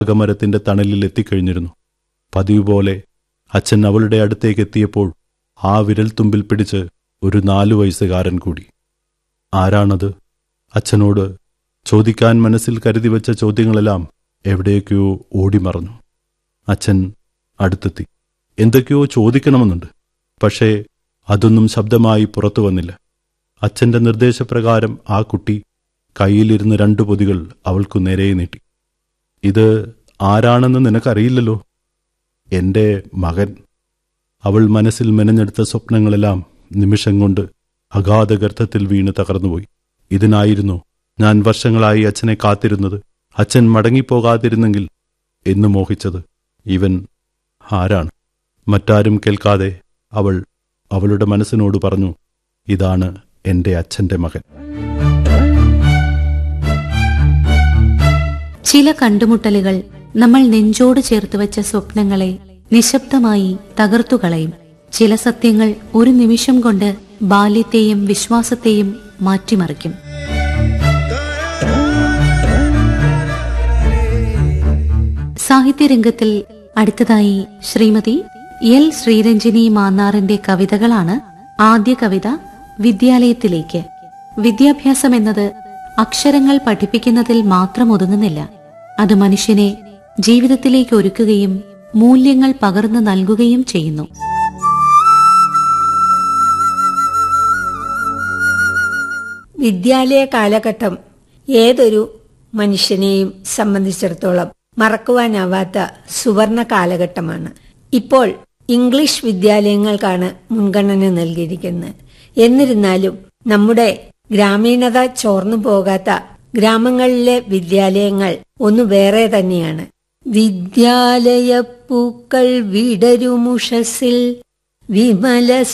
അകമരത്തിന്റെ തണലിൽ എത്തിക്കഴിഞ്ഞിരുന്നു പതിവ് പോലെ അച്ഛൻ അവളുടെ അടുത്തേക്ക് എത്തിയപ്പോൾ ആ വിരൽത്തുമ്പിൽ പിടിച്ച് ഒരു നാലു വയസ്സുകാരൻ കൂടി ആരാണത് അച്ഛനോട് ചോദിക്കാൻ മനസ്സിൽ കരുതി വെച്ച ചോദ്യങ്ങളെല്ലാം എവിടേക്കോ ഓടിമറഞ്ഞു അച്ഛൻ അടുത്തെത്തി എന്തൊക്കെയോ ചോദിക്കണമെന്നുണ്ട് പക്ഷേ അതൊന്നും ശബ്ദമായി പുറത്തു വന്നില്ല അച്ഛന്റെ നിർദ്ദേശപ്രകാരം ആ കുട്ടി കയ്യിലിരുന്ന് രണ്ടു പൊതികൾ അവൾക്കു നേരെ നീട്ടി ഇത് ആരാണെന്ന് നിനക്കറിയില്ലല്ലോ എന്റെ മകൻ അവൾ മനസ്സിൽ മെനഞ്ഞെടുത്ത സ്വപ്നങ്ങളെല്ലാം നിമിഷം കൊണ്ട് അഗാധഗർത്തത്തിൽ വീണ് തകർന്നുപോയി ഇതിനായിരുന്നു ഞാൻ വർഷങ്ങളായി അച്ഛനെ കാത്തിരുന്നത് അച്ഛൻ മടങ്ങിപ്പോകാതിരുന്നെങ്കിൽ എന്ന് മോഹിച്ചത് ഇവൻ ആരാണ് മറ്റാരും കേൾക്കാതെ അവൾ അവളുടെ മനസ്സിനോട് പറഞ്ഞു ഇതാണ് എന്റെ അച്ഛന്റെ മകൻ ചില കണ്ടുമുട്ടലുകൾ നമ്മൾ നെഞ്ചോട് ചേർത്ത് വെച്ച സ്വപ്നങ്ങളെ നിശബ്ദമായി തകർത്തുകളയും ചില സത്യങ്ങൾ ഒരു നിമിഷം കൊണ്ട് ബാല്യത്തെയും വിശ്വാസത്തെയും മാറ്റിമറിക്കും സാഹിത്യരംഗത്തിൽ അടുത്തതായി ശ്രീമതി എൽ ശ്രീരഞ്ജിനി മാന്നാറിന്റെ കവിതകളാണ് ആദ്യ കവിത വിദ്യാലയത്തിലേക്ക് വിദ്യാഭ്യാസം എന്നത് അക്ഷരങ്ങൾ പഠിപ്പിക്കുന്നതിൽ മാത്രം ഒതുങ്ങുന്നില്ല അത് മനുഷ്യനെ ജീവിതത്തിലേക്ക് ഒരുക്കുകയും മൂല്യങ്ങൾ പകർന്നു നൽകുകയും ചെയ്യുന്നു വിദ്യാലയ കാലഘട്ടം ഏതൊരു മനുഷ്യനെയും സംബന്ധിച്ചിടത്തോളം മറക്കുവാനാവാത്ത സുവർണ കാലഘട്ടമാണ് ഇപ്പോൾ ഇംഗ്ലീഷ് വിദ്യാലയങ്ങൾക്കാണ് മുൻഗണന നൽകിയിരിക്കുന്നത് എന്നിരുന്നാലും നമ്മുടെ ഗ്രാമീണത ചോർന്നു പോകാത്ത ഗ്രാമങ്ങളിലെ വിദ്യാലയങ്ങൾ ഒന്ന് വേറെ തന്നെയാണ് വിദ്യാലയ പൂക്കൾ വിടരുമുഷസിൽ വിമല